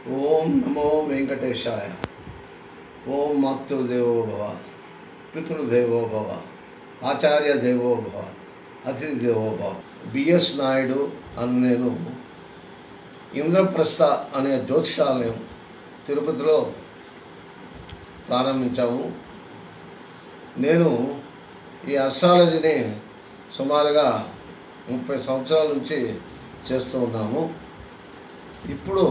ఓం నమో వెంకటేశాయ ఓం మాతృదేవో భవ పితృదేవో భవ ఆచార్య దేవో భవ అతిథి దేవో భవ బిఎస్ నాయుడు అని నేను ఇంద్రప్రస్థ అనే జ్యోతిషాలయం తిరుపతిలో ప్రారంభించాము నేను ఈ అస్ట్రాలజీని సుమారుగా ముప్పై సంవత్సరాల నుంచి చేస్తూ ఉన్నాము ఇప్పుడు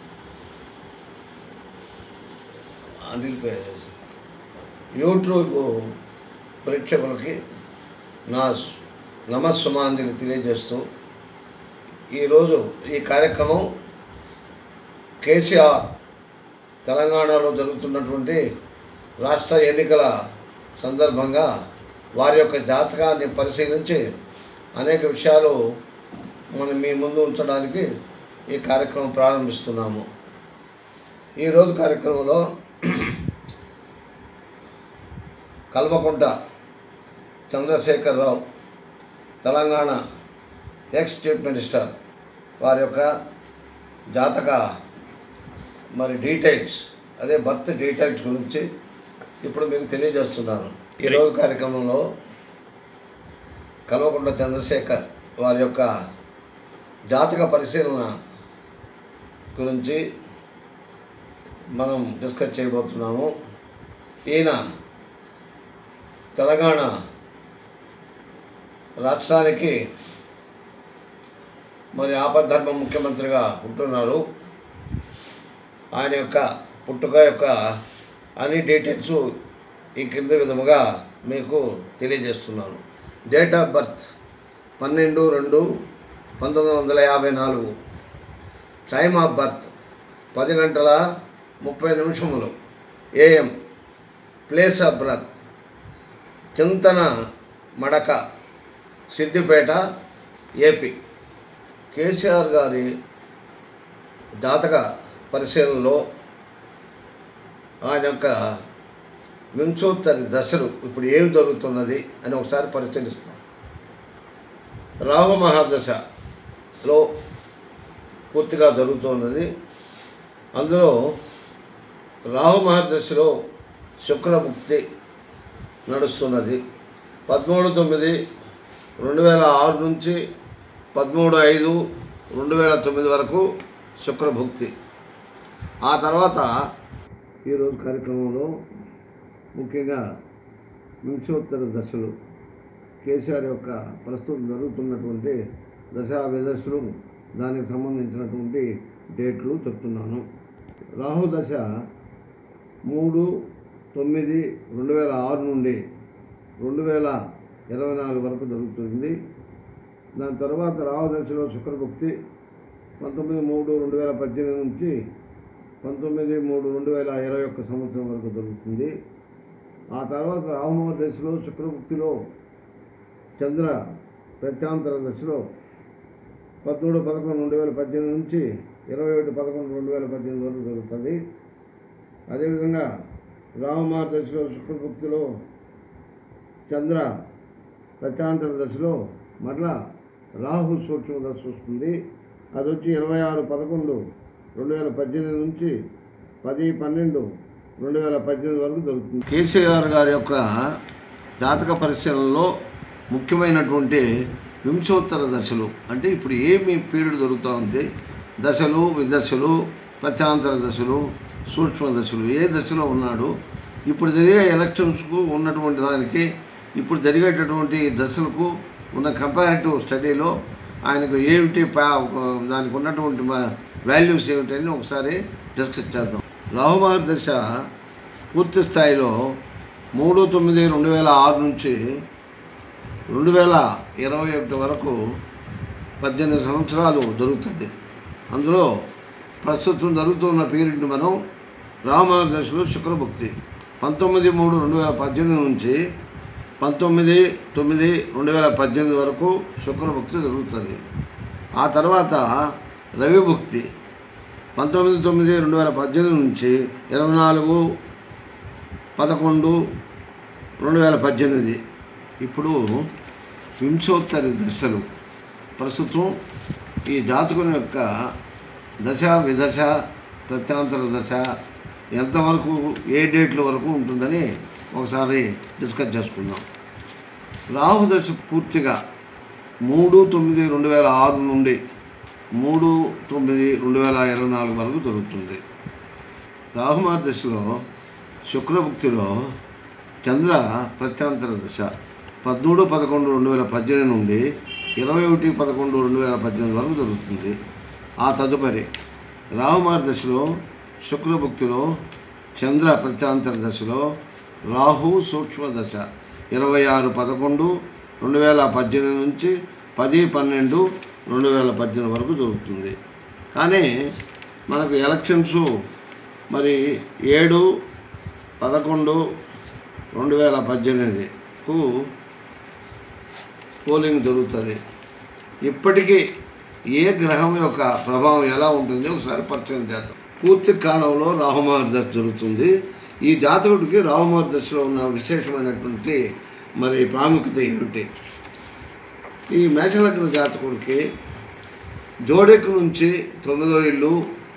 అనిల్ యూట్యూబ్ ప్రేక్షకులకి నా నమస్సుమాంజలి తెలియజేస్తూ ఈరోజు ఈ కార్యక్రమం కేసీఆర్ తెలంగాణలో జరుగుతున్నటువంటి రాష్ట్ర ఎన్నికల సందర్భంగా వారి యొక్క జాతకాన్ని పరిశీలించి అనేక విషయాలు మనం మీ ముందు ఉంచడానికి ఈ కార్యక్రమం ప్రారంభిస్తున్నాము ఈరోజు కార్యక్రమంలో Kalvakuntla Chandrasekhara Rao Telangana ex chief minister వారి యొక్క జాతక మరి డీటెయిల్స్ అదే బర్త్ డీటెయిల్స్ గురించి ఇప్పుడు మీకు తెలియజేస్తున్నాను ఈరోజు కార్యక్రమంలో కల్వకుంట చంద్రశేఖర్ వారి యొక్క జాతక పరిశీలన గురించి మనం డిస్కస్ చేయబోతున్నాము ఈయన తెలంగాణ రాష్ట్రానికి మరి ఆపద్ధర్మ ముఖ్యమంత్రిగా ఉంటున్నారు ఆయన యొక్క పుట్టుక యొక్క అన్ని డీటెయిల్స్ ఈ కింద విధముగా మీకు తెలియజేస్తున్నాను డేట్ ఆఫ్ బర్త్ పన్నెండు రెండు పంతొమ్మిది వందల యాభై నాలుగు టైమ్ ఆఫ్ బర్త్ పది గంటల ముప్పై నిమిషములు ఏఎం ప్లేస్ ఆఫ్ బర్త్ చింతన మడక సిద్దిపేట ఏపీ కేసీఆర్ గారి జాతక పరిశీలనలో ఆయన యొక్క వింశోత్తరి దశలు ఇప్పుడు ఏమి జరుగుతున్నది అని ఒకసారి పరిశీలిస్తాం రాహు మహాదశలో పూర్తిగా జరుగుతున్నది అందులో రాహు మహర్దశలో శుక్రముక్తి నడుస్తున్నది పదమూడు తొమ్మిది రెండు వేల ఆరు నుంచి పదమూడు ఐదు రెండు వేల తొమ్మిది వరకు శుక్రభుక్తి ఆ తర్వాత ఈరోజు కార్యక్రమంలో ముఖ్యంగా వింశోత్తర దశలు కేసీఆర్ యొక్క ప్రస్తుతం జరుగుతున్నటువంటి దశా విదశలు దానికి సంబంధించినటువంటి డేట్లు చెప్తున్నాను రాహు దశ మూడు తొమ్మిది రెండు వేల ఆరు నుండి రెండు వేల ఇరవై నాలుగు వరకు జరుగుతుంది దాని తర్వాత రాహు దశలో శుక్రభుక్తి పంతొమ్మిది మూడు రెండు వేల పద్దెనిమిది నుంచి పంతొమ్మిది మూడు రెండు వేల ఇరవై ఒక్క సంవత్సరం వరకు జరుగుతుంది ఆ తర్వాత రాహుమహ దశలో శుక్రభుక్తిలో చంద్ర ప్రత్యాంతర దశలో పదమూడు పదకొండు రెండు వేల పద్దెనిమిది నుంచి ఇరవై ఒకటి పదకొండు రెండు వేల పద్దెనిమిది వరకు జరుగుతుంది అదేవిధంగా రామమార్ దశలో శుక్రభుక్తిలో చంద్ర ప్రత్యాంతర దశలో మరలా రాహు సూక్ష్మ దశ వస్తుంది అది వచ్చి ఇరవై ఆరు పదకొండు రెండు వేల పద్దెనిమిది నుంచి పది పన్నెండు రెండు వేల పద్దెనిమిది వరకు జరుగుతుంది కేసీఆర్ గారి యొక్క జాతక పరిశీలనలో ముఖ్యమైనటువంటి వింశోత్తర దశలు అంటే ఇప్పుడు ఏమి పీరియడ్ దొరుకుతూ ఉంది దశలు విదశలు ప్రత్యాంతర దశలు సూక్ష్మ దశలు ఏ దశలో ఉన్నాడు ఇప్పుడు జరిగే ఎలక్షన్స్కు ఉన్నటువంటి దానికి ఇప్పుడు జరిగేటటువంటి దశలకు ఉన్న కంపారిటివ్ స్టడీలో ఆయనకు ఏమిటి పా దానికి ఉన్నటువంటి వాల్యూస్ ఏమిటని ఒకసారి డిస్కస్ చేద్దాం రాహుమార్ దశ పూర్తి స్థాయిలో మూడు తొమ్మిది రెండు వేల ఆరు నుంచి రెండు వేల ఇరవై ఒకటి వరకు పద్దెనిమిది సంవత్సరాలు జరుగుతుంది అందులో ప్రస్తుతం జరుగుతున్న పీరియడ్ని మనం రామదశలో శుక్రభుక్తి పంతొమ్మిది మూడు రెండు వేల పద్దెనిమిది నుంచి పంతొమ్మిది తొమ్మిది రెండు వేల పద్దెనిమిది వరకు శుక్రభుక్తి జరుగుతుంది ఆ తర్వాత రవిభుక్తి పంతొమ్మిది తొమ్మిది రెండు వేల పద్దెనిమిది నుంచి ఇరవై నాలుగు పదకొండు రెండు వేల పద్దెనిమిది ఇప్పుడు వింశోత్తరి దశలు ప్రస్తుతం ఈ జాతకుని యొక్క దశ విదశ ప్రత్యాంతర దశ ఎంతవరకు ఏ డేట్ల వరకు ఉంటుందని ఒకసారి డిస్కస్ చేసుకుందాం రాహు దశ పూర్తిగా మూడు తొమ్మిది రెండు వేల ఆరు నుండి మూడు తొమ్మిది రెండు వేల ఇరవై నాలుగు వరకు జరుగుతుంది రాహుమార్ దశలో శుక్రభుక్తిలో చంద్ర ప్రత్యాంతర దశ పదమూడు పదకొండు రెండు వేల పద్దెనిమిది నుండి ఇరవై ఒకటి పదకొండు రెండు వేల పద్దెనిమిది వరకు జరుగుతుంది ఆ తదుపరి రాహుమార్ దశలో శుక్రభుక్తిలో చంద్ర ప్రత్యాంతర దశలో రాహు సూక్ష్మ దశ ఇరవై ఆరు పదకొండు రెండు వేల పద్దెనిమిది నుంచి పది పన్నెండు రెండు వేల పద్దెనిమిది వరకు జరుగుతుంది కానీ మనకు ఎలక్షన్స్ మరి ఏడు పదకొండు రెండు వేల పద్దెనిమిదికు పోలింగ్ జరుగుతుంది ఇప్పటికీ ఏ గ్రహం యొక్క ప్రభావం ఎలా ఉంటుంది ఒకసారి పరిచయం చేద్దాం పూర్తి కాలంలో రాహుమార్ దశ జరుగుతుంది ఈ జాతకుడికి రాహుమార్ దశలో ఉన్న విశేషమైనటువంటి మరి ప్రాముఖ్యత ఏమిటి ఈ మేషలగ్న జాతకుడికి జోడెక్కు నుంచి తొమ్మిదో ఇల్లు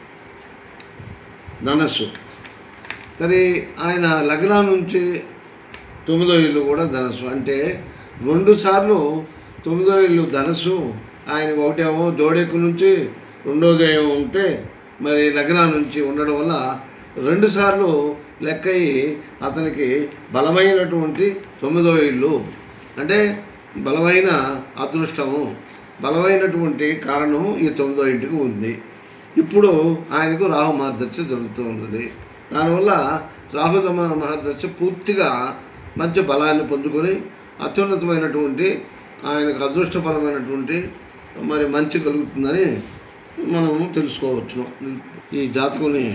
ధనస్సు కానీ ఆయన లగ్నం నుంచి తొమ్మిదో ఇల్లు కూడా ధనస్సు అంటే రెండు సార్లు తొమ్మిదో ఇల్లు ధనస్సు ఆయనకు ఒకటేమో జోడెక్కు నుంచి రెండోది ఏమో ఉంటే మరి లగ్నం నుంచి ఉండడం వల్ల రెండు సార్లు లెక్క అయ్యి అతనికి బలమైనటువంటి తొమ్మిదో ఇల్లు అంటే బలమైన అదృష్టము బలమైనటువంటి కారణము ఈ తొమ్మిదో ఇంటికి ఉంది ఇప్పుడు ఆయనకు రాహు మహర్దశ జరుగుతూ ఉన్నది దానివల్ల రాహు మహర్దశ పూర్తిగా మంచి బలాన్ని పొందుకొని అత్యున్నతమైనటువంటి ఆయనకు అదృష్టపరమైనటువంటి మరి మంచి కలుగుతుందని మనము తెలుసుకోవచ్చును ఈ జాతకుని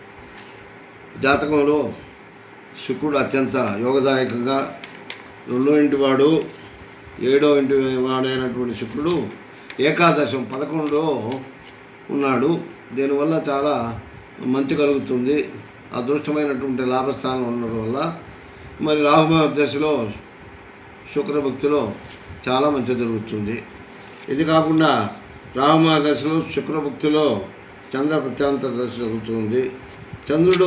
జాతకంలో శుక్రుడు అత్యంత యోగదాయకంగా రెండో ఇంటి వాడు ఏడో ఇంటి వాడైనటువంటి శుక్రుడు ఏకాదశం పదకొండులో ఉన్నాడు దీనివల్ల చాలా మంచి కలుగుతుంది అదృష్టమైనటువంటి లాభస్థానం ఉండడం వల్ల మరి రాహుమ దశలో శుక్రభక్తిలో చాలా మంచి జరుగుతుంది ఇది కాకుండా రాహుమ దశలో శుక్రభక్తిలో చంద్ర ప్రత్యాంతర దశ జరుగుతుంది చంద్రుడు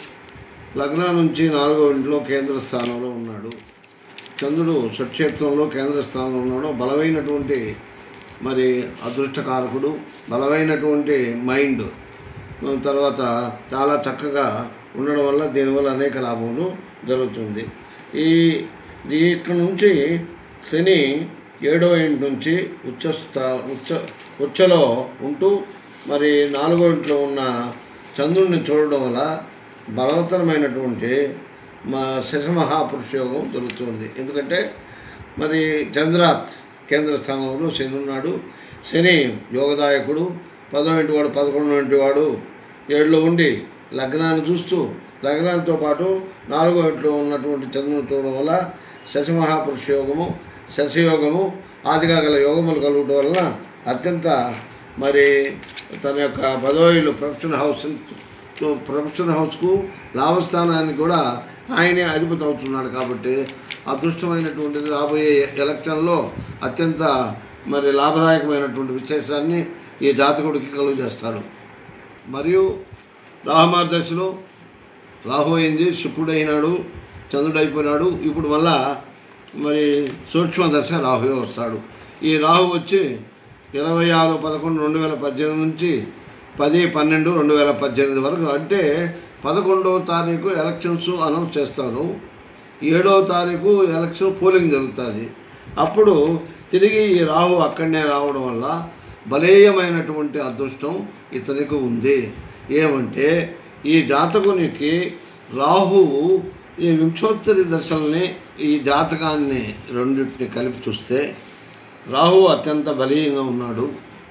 లగ్నం నుంచి నాలుగో ఇంట్లో కేంద్ర స్థానంలో ఉన్నాడు చంద్రుడు స్వక్షేత్రంలో కేంద్ర స్థానంలో ఉన్నాడు బలమైనటువంటి మరి అదృష్టకారకుడు బలమైనటువంటి మైండ్ తర్వాత చాలా చక్కగా ఉండడం వల్ల దీనివల్ల అనేక లాభములు జరుగుతుంది ఈ ఈ ఇక్కడ నుంచి శని ఏడవ ఇంటి నుంచి ఉచ్చ స్థా ఉచ్చ ఉచ్చలో ఉంటూ మరి నాలుగో ఇంట్లో ఉన్న చంద్రుడిని చూడడం వల్ల బలవత్తరమైనటువంటి మా శశ మహాపురుష యోగం దొరుకుతుంది ఎందుకంటే మరి చంద్రాత్ కేంద్ర స్థానంలో శని ఉన్నాడు శని యోగదాయకుడు పదో ఇంటి వాడు పదకొండో ఇంటి వాడు ఏడులో ఉండి లగ్నాన్ని చూస్తూ లగ్నాంతో పాటు నాలుగో ఇంట్లో ఉన్నటువంటి చంద్రుని చూడడం వల్ల శశి మహాపురుష యోగము శశయోగము ఆదిగా గల యోగములు కలుగడం వలన అత్యంత మరి తన యొక్క పదో ఇల్లు ప్రొఫెషన్ హౌస్ ప్రొఫెషన్ హౌస్కు లాభస్థానానికి కూడా ఆయనే అధిపతి అవుతున్నాడు కాబట్టి అదృష్టమైనటువంటిది రాబోయే ఎలక్షన్లో అత్యంత మరి లాభదాయకమైనటువంటి విశేషాన్ని ఈ జాతకుడికి కలుగు చేస్తాడు మరియు రాహుమార్దశలో రాహు అయింది శుక్రుడు అయినాడు చంద్రుడు అయిపోయినాడు ఇప్పుడు మళ్ళా మరి సూక్ష్మ దశ రాహువే వస్తాడు ఈ రాహు వచ్చి ఇరవై ఆరు పదకొండు రెండు వేల పద్దెనిమిది నుంచి పది పన్నెండు రెండు వేల పద్దెనిమిది వరకు అంటే పదకొండవ తారీఖు ఎలక్షన్స్ అనౌన్స్ చేస్తారు ఏడవ తారీఖు ఎలక్షన్ పోలింగ్ జరుగుతుంది అప్పుడు తిరిగి ఈ రాహు అక్కడనే రావడం వల్ల బలీయమైనటువంటి అదృష్టం ఇతనికి ఉంది ఏమంటే ఈ జాతకునికి రాహువు ఈ వింశోత్తరి దశల్ని ఈ జాతకాన్ని రెండింటిని కలిపి చూస్తే రాహు అత్యంత బలీయంగా ఉన్నాడు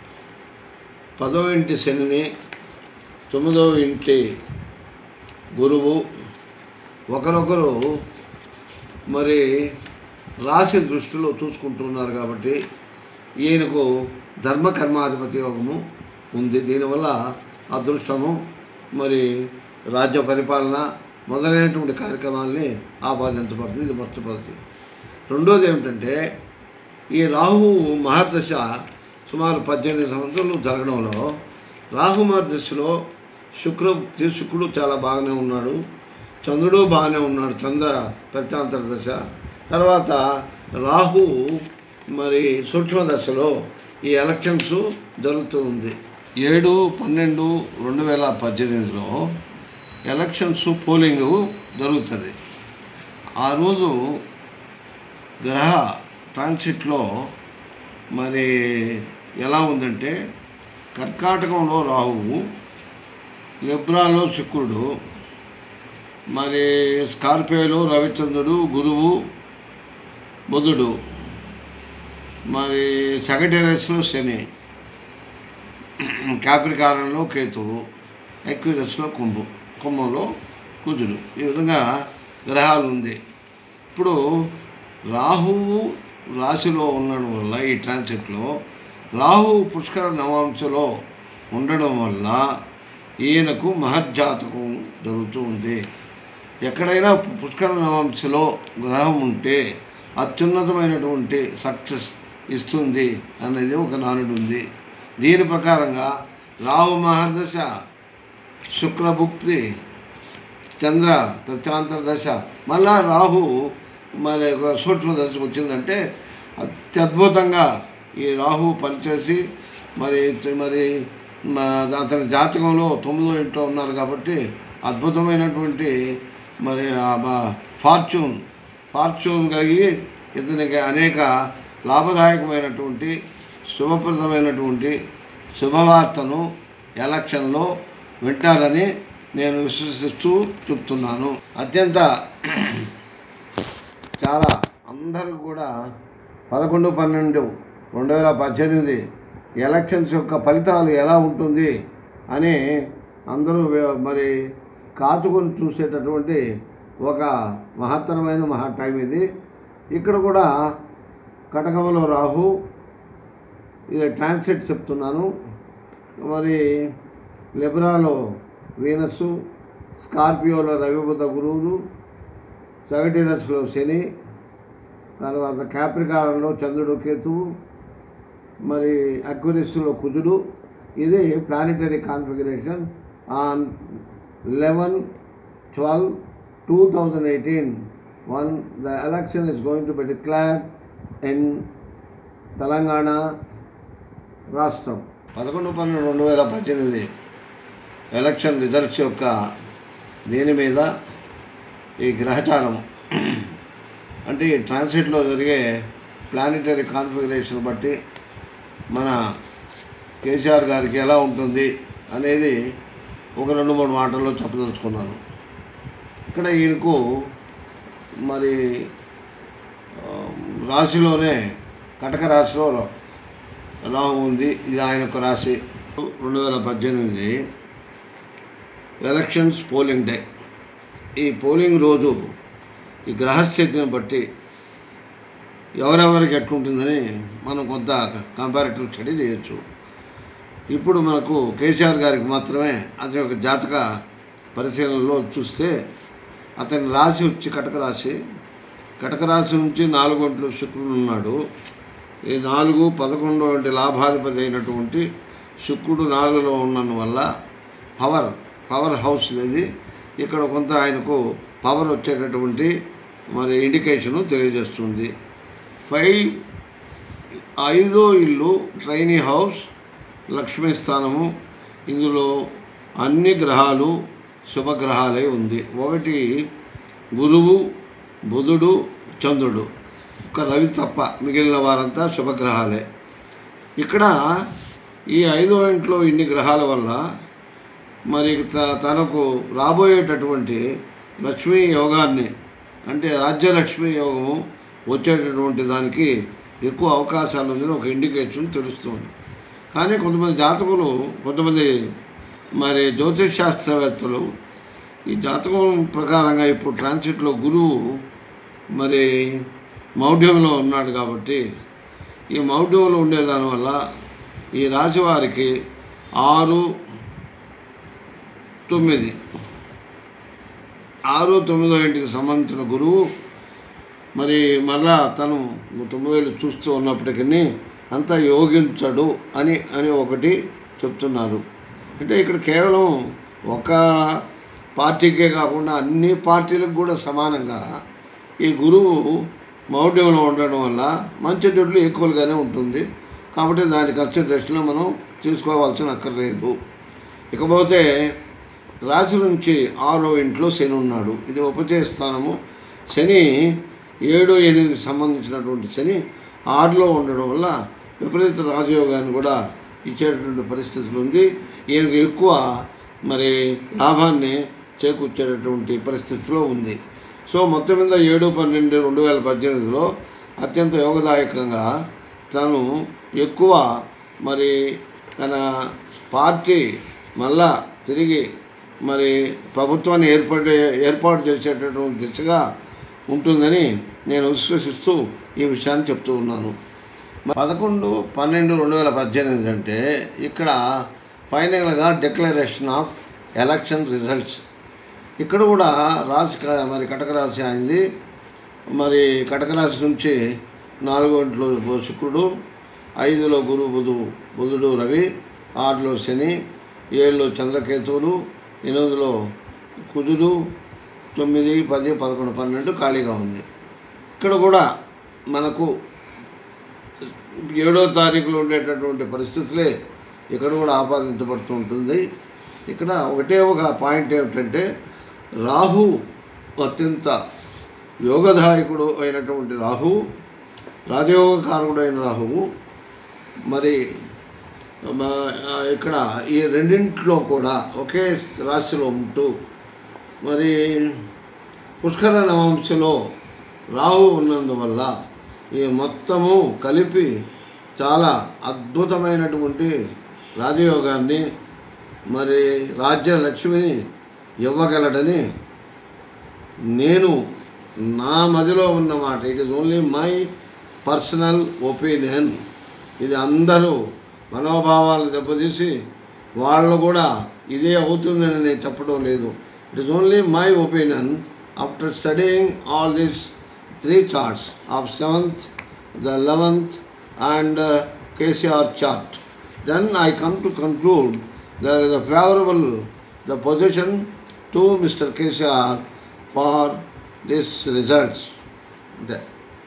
పదో ఇంటి శనిని తొమ్మిదవ ఇంటి గురువు ఒకరొకరు మరి రాశి దృష్టిలో చూసుకుంటున్నారు కాబట్టి ఈయనకు ధర్మ కర్మాధిపతి యోగము ఉంది దీనివల్ల అదృష్టము మరి రాజ్య పరిపాలన మొదలైనటువంటి కార్యక్రమాల్ని ఆపాదించబడుతుంది ఇది మొదటి పద్ధతి రెండోది ఏమిటంటే ఈ రాహు మహర్దశ సుమారు పద్దెనిమిది సంవత్సరాలు జరగడంలో రాహు మహర్దశలో శుక్రభుక్తి శుక్రుడు చాలా బాగానే ఉన్నాడు చంద్రుడు బాగానే ఉన్నాడు చంద్ర ప్రత్యాంతర దశ తర్వాత రాహు మరి సూక్ష్మ దశలో ఈ ఎలక్షన్స్ జరుగుతూ ఉంది ఏడు పన్నెండు రెండు వేల పద్దెనిమిదిలో ఎలక్షన్స్ పోలింగ్ జరుగుతుంది ఆ రోజు గ్రహ ట్రాన్సిట్లో మరి ఎలా ఉందంటే కర్కాటకంలో రాహువు లిబ్రాలో శుక్రుడు మరి స్కార్పియోలో రవిచంద్రుడు గురువు బుధుడు మరి సెక్రటేరియస్లో శని కాపిరికారంలో కేతువు ఎక్విరస్లో కుంభం కుంభంలో కుజుడు ఈ విధంగా గ్రహాలు ఉంది ఇప్పుడు రాహువు రాశిలో ఉండడం వల్ల ఈ ట్రాన్సిట్లో రాహు పుష్కర నవాంశలో ఉండడం వల్ల ఈయనకు మహర్జాతకం జరుగుతూ ఉంది ఎక్కడైనా పుష్కర నవాంశలో గ్రహం ఉంటే అత్యున్నతమైనటువంటి సక్సెస్ ఇస్తుంది అనేది ఒక నానుడు ఉంది దీని ప్రకారంగా రాహు మహర్దశ శుక్రభుక్తి చంద్ర ప్రత్యాంతర దశ మళ్ళా రాహు మరి ఒక సూక్ష్మ దశ వచ్చిందంటే అత్యద్భుతంగా ఈ రాహు పనిచేసి మరి మరి మా అతని జాతకంలో తొమ్మిదో ఇంట్లో ఉన్నారు కాబట్టి అద్భుతమైనటువంటి మరి ఫార్చ్యూన్ ఫార్చ్యూన్ కలిగి ఇతనికి అనేక లాభదాయకమైనటువంటి శుభప్రదమైనటువంటి శుభవార్తను ఎలక్షన్లో వింటారని నేను విశ్వసిస్తూ చెప్తున్నాను అత్యంత చాలా అందరూ కూడా పదకొండు పన్నెండు రెండు వేల పద్దెనిమిది ఎలక్షన్స్ యొక్క ఫలితాలు ఎలా ఉంటుంది అని అందరూ వే- మరి కాచుకొని చూసేటటువంటి ఒక మహత్తరమైన మహా టైం ఇది ఇక్కడ కూడా కటకంలో రాహు ఇది ట్రాన్సిట్ చెప్తున్నాను మరి లిబ్రాలో వీనస్సు స్కార్పియోలో రవిబుధ గురువులు సగటిరస్లో శని తర్వాత క్యాప్రికారంలో చంద్రుడు కేతువు మరి అక్వరిస్లో కుజుడు ఇది planetary configuration on eleven twelve two thousand eighteen one the election is going to be declared in Telangana రాష్ట్రం పదకొండు పన్నెండు రెండు వేల పద్దెనిమిది ఎలక్షన్ రిజల్ట్స్ యొక్క దీని మీద ఈ గ్రహచారం అంటే ఈ ట్రాన్సిట్లో జరిగే ప్లానిటరీ కాన్ఫిగరేషన్ బట్టి మన కేసీఆర్ గారికి ఎలా ఉంటుంది అనేది ఒక రెండు మూడు మాటల్లో చెప్పదలుచుకున్నాను ఇక్కడ ఈయనకు మరి ఆ, రాశిలోనే కటక రాశిలో రాహు ఉంది ఇది ఆయన యొక్క రాశి రెండు వేల పద్దెనిమిది ఎలక్షన్స్ పోలింగ్ డే ఈ పోలింగ్ రోజు ఈ గ్రహస్థితిని బట్టి ఎవరెవరికి ఎట్లుంటుందని మనం కొంత కంపారిటివ్ స్టడీ చేయొచ్చు ఇప్పుడు మనకు కేసీఆర్ గారికి మాత్రమే అతని యొక్క జాతక పరిశీలనలో చూస్తే అతని రాశి వచ్చి కటక రాశి కటక రాశి నుంచి నాలుగు గంటలు శుక్రుడు ఉన్నాడు ఈ నాలుగు పదకొండు వంటి లాభాధిపతి అయినటువంటి శుక్రుడు నాలుగులో ఉన్నందు వల్ల పవర్ పవర్ హౌస్ అనేది ఇక్కడ కొంత ఆయనకు పవర్ వచ్చేటటువంటి మరి ఇండికేషను తెలియజేస్తుంది ఫైవ్ ఐదో ఇల్లు ట్రైనీ హౌస్ లక్ష్మీ స్థానము ఇందులో అన్ని గ్రహాలు శుభగ్రహాలే ఉంది ఒకటి గురువు బుధుడు చంద్రుడు ఒక రవి తప్ప మిగిలిన వారంతా శుభగ్రహాలే ఇక్కడ ఈ ఐదో ఇంట్లో ఇన్ని గ్రహాల వల్ల మరి త- తనకు రాబోయేటటువంటి లక్ష్మీ యోగాన్ని అంటే రాజ్యలక్ష్మీ యోగము వచ్చేటటువంటి దానికి ఎక్కువ అవకాశాలు ఉందని ఒక ఇండికేషన్ తెలుస్తుంది కానీ కొంతమంది జాతకులు కొంతమంది మరి జ్యోతిష్ శాస్త్రవేత్తలు ఈ జాతకం ప్రకారంగా ఇప్పుడు ట్రాన్సిట్లో గురువు మరి మౌఢ్యంలో ఉన్నాడు కాబట్టి ఈ మౌఢ్యంలో ఉండేదానివల్ల ఈ రాశి వారికి ఆరు తొమ్మిది ఆరు తొమ్మిదో ఇంటికి సంబంధించిన గురువు మరి మరలా తను తొమ్మిదేళ్ళు చూస్తూ ఉన్నప్పటికీ అంత యోగించడు అని అని ఒకటి చెప్తున్నారు అంటే ఇక్కడ కేవలం ఒక పార్టీకే కాకుండా అన్ని పార్టీలకు కూడా సమానంగా ఈ గురువు మౌఢ్యంలో ఉండడం వల్ల మంచి చెడులు ఈక్వల్గానే ఉంటుంది కాబట్టి దాని కన్సిడరేషన్లో మనం తీసుకోవాల్సిన అక్కర్లేదు ఇకపోతే రాశి నుంచి ఆరో ఇంట్లో శని ఉన్నాడు ఇది ఉపచయ స్థానము శని ఏడు ఎనిమిది సంబంధించినటువంటి శని ఆరులో ఉండడం వల్ల విపరీత రాజయోగాన్ని కూడా ఇచ్చేటటువంటి పరిస్థితులు ఉంది ఈయనకు ఎక్కువ మరి లాభాన్ని చేకూర్చేటటువంటి పరిస్థితిలో ఉంది సో మొత్తం మీద ఏడు పన్నెండు రెండు వేల పద్దెనిమిదిలో అత్యంత యోగదాయకంగా తను ఎక్కువ మరి తన పార్టీ మళ్ళా తిరిగి మరి ప్రభుత్వాన్ని ఏర్పడే ఏర్పాటు చేసేటటువంటి దిశగా ఉంటుందని నేను విశ్వసిస్తూ ఈ విషయాన్ని చెప్తూ ఉన్నాను పదకొండు పన్నెండు రెండు వేల పద్దెనిమిది అంటే ఇక్కడ ఫైనల్గా డిక్లరేషన్ ఆఫ్ ఎలక్షన్ రిజల్ట్స్ ఇక్కడ కూడా రాశి క- మరి కటక రాశి అయింది మరి కటక రాశి నుంచి నాలుగో ఇంట్లో శుక్రుడు ఐదులో గురు బుధు బుధుడు రవి ఆరులో శని ఏడులో చంద్రకేతువులు ఎనిమిదిలో కుజుడు తొమ్మిది పది పదకొండు పన్నెండు ఖాళీగా ఉంది ఇక్కడ కూడా మనకు ఏడో తారీఖులో ఉండేటటువంటి పరిస్థితులే ఇక్కడ కూడా ఆపాదించబడుతూ ఉంటుంది ఇక్కడ ఒకటే ఒక పాయింట్ ఏమిటంటే రాహు అత్యంత యోగదాయకుడు అయినటువంటి రాహు రాజయోగకారకుడు అయిన రాహువు మరి మా- ఆ, ఇక్కడ ఈ రెండింటిలో కూడా ఒకే రాశిలో ఉంటూ మరి పుష్కర నవంశలో రాహు ఉన్నందువల్ల ఈ మొత్తము కలిపి చాలా అద్భుతమైనటువంటి రాజయోగాన్ని మరి రాజ్య లక్ష్మిని ఇవ్వగలడని నేను నా మదిలో ఉన్న మాట it is only my personal opinion ఇది అందరూ మనోభావాలు దెబ్బతీసి వాళ్ళు కూడా ఇదే అవుతుందని నేను చెప్పడం లేదు it is only my opinion after studying all these three charts of seventh the eleventh and KCR chart then I come to conclude there is a favorable the position to Mr. KCR for this results. There.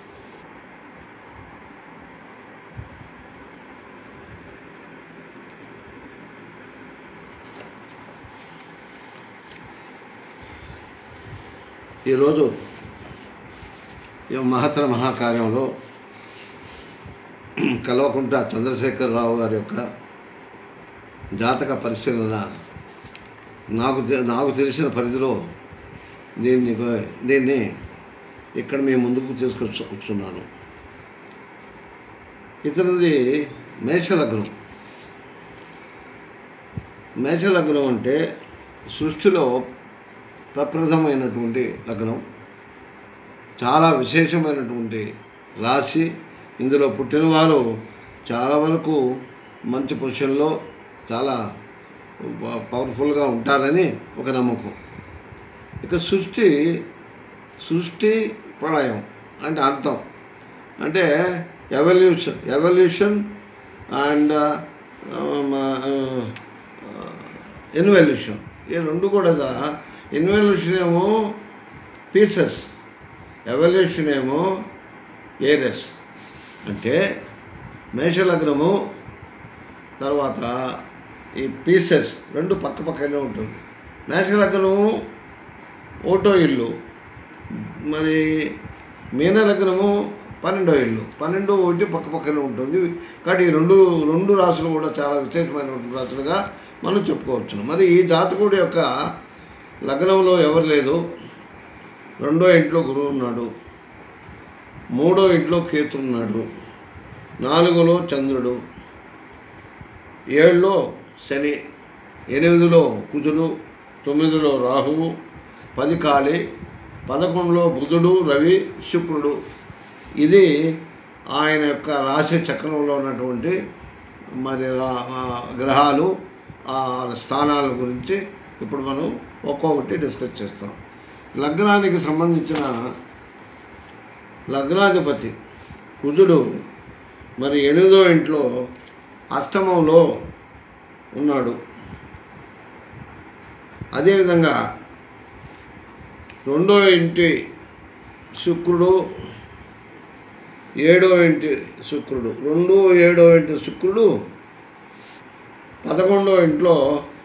ఈరోజు ఈ మహత్తర మహాకార్యంలో కల్వకుంట్ల చంద్రశేఖరరావు గారి యొక్క జాతక పరిశీలన నాకు తె- నాకు తెలిసిన పరిధిలో దీన్ని గో- దీన్ని ఇక్కడ మేము ముందుకు తీసుకొచ్చున్నాను ఇతనిది మేషలగ్నం మేషలగ్నం అంటే సృష్టిలో ప్రప్రథమైనటువంటి లగ్నం చాలా విశేషమైనటువంటి రాశి ఇందులో పుట్టినవారు చాలా వరకు మంచి పొజిషన్లో చాలా ప- పవర్ఫుల్గా ఉంటారని ఒక నమ్మకం ఇక సృష్టి సృష్టి ప్రళయం అంటే అంతం అంటే ఎవల్యూషన్ ఎవల్యూషన్ అండ్ ఇన్వల్యూషన్ ఈ రెండు కూడా ఇన్వల్యూషన్ ఏమో పీసెస్ ఎవల్యూషన్ ఏమో ఏరస్ అంటే మేషలగ్నము తర్వాత ఈ పీసెస్ రెండు పక్క పక్కనే ఉంటుంది మేషలగ్నము ఓటో ఇల్లు మరి మీన లగ్నము పన్నెండో ఇల్లు పన్నెండో ఒకటి పక్క పక్కనే ఉంటుంది కాబట్టి ఈ రెండు రెండు రాసులు కూడా చాలా విశేషమైనటువంటి రాసులుగా మనం చెప్పుకోవచ్చును మరి ఈ జాతకుడి యొక్క లగ్నంలో ఎవరు లేదు రెండో ఇంట్లో గురువు ఉన్నాడు మూడో ఇంట్లో కేతు ఉన్నాడు నాలుగులో చంద్రుడు ఏడులో శని ఎనిమిదిలో కుజుడు తొమ్మిదిలో రాహువు పది కాళి పదకొండులో బుధుడు రవి శుక్రుడు ఇది ఆయన యొక్క రాశి చక్రంలో ఉన్నటువంటి మరి రా- ఆ గ్రహాలు ఆ స్థానాల గురించి ఇప్పుడు మనం ఒక్కొక్కటి డిస్కస్ చేస్తాం లగ్నానికి సంబంధించిన లగ్నాధిపతి కుజుడు మరి ఎనిమిదో ఇంట్లో అష్టమంలో ఉన్నాడు అదేవిధంగా రెండో ఇంటి శుక్రుడు ఏడో ఇంటి శుక్రుడు రెండు ఏడో ఇంటి శుక్రుడు పదకొండో ఇంట్లో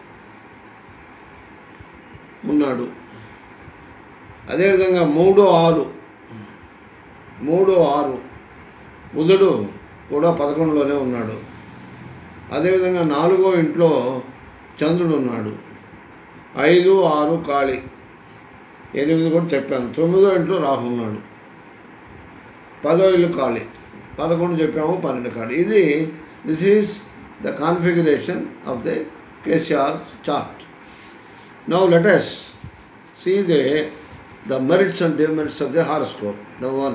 ఉన్నాడు అదేవిధంగా మూడు ఆరు మూడు ఆరు బుధుడు కూడా పదకొండులోనే ఉన్నాడు అదేవిధంగా నాలుగో ఇంట్లో చంద్రుడు ఉన్నాడు ఐదు ఆరు కాళి ఎనిమిది కూడా చెప్పాను తొమ్మిదో ఇంట్లో రాహు ఉన్నాడు పదో ఇల్లు ఖాళీ పదకొండు చెప్పాము పన్నెండు ఖాళీ ఇది this is the configuration of the KCR chart now let's see the the merits and demerits of the horoscope the one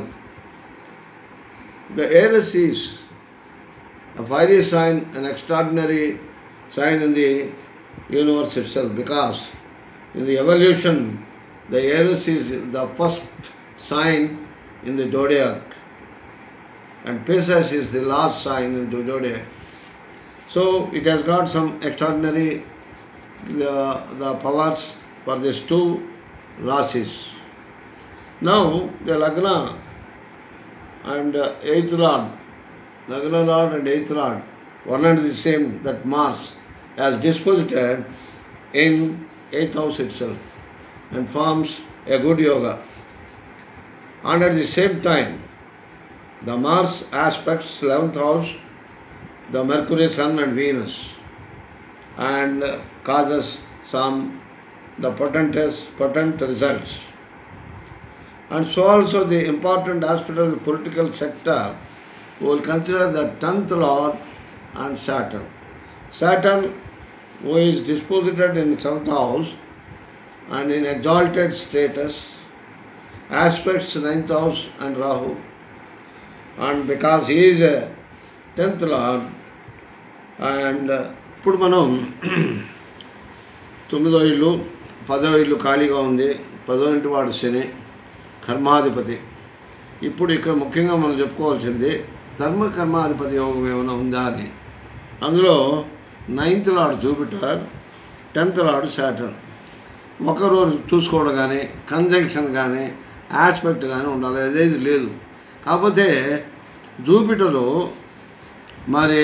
the Aries is a fiery sign, an extraordinary sign in the universe itself because in the evolution, the Aries is the first sign in the zodiac and Pisces is the last sign in the zodiac. So it has got some extraordinary the, the powers for these two rasis. Now the Lagna and uh, eighth lord Lagna Lord and eighth Lord, one and the same, that Mars has disposited in eighth house itself and forms a good yoga. And at the same time, the Mars aspects 11th house, the Mercury, Sun and Venus and uh, causes some the potentest, potent results. And so also the important aspect of the political sector we will consider the tenth lord and Saturn. Saturn, who is disposited in seventh house and in exalted status, aspects ninth house and Rahu, and because he is a tenth lord, and uh, ఇప్పుడు మనం తొమ్మిదో ఇల్లు పదో ఇల్లు ఖాళీగా ఉంది పదో ఇంటి వాడు శని కర్మాధిపతి ఇప్పుడు ఇక్కడ ముఖ్యంగా మనం చెప్పుకోవాల్సింది ధర్మ కర్మాధిపతి యోగం ఏమైనా ఉందా అని అందులో ninth lord Jupiter tenth lord Saturn ఒకరోజు చూసుకోవడం కానీ కంజంక్షన్ కానీ ఆస్పెక్ట్ కానీ ఉండాలి అదేది లేదు కాకపోతే జూపిటరు మరి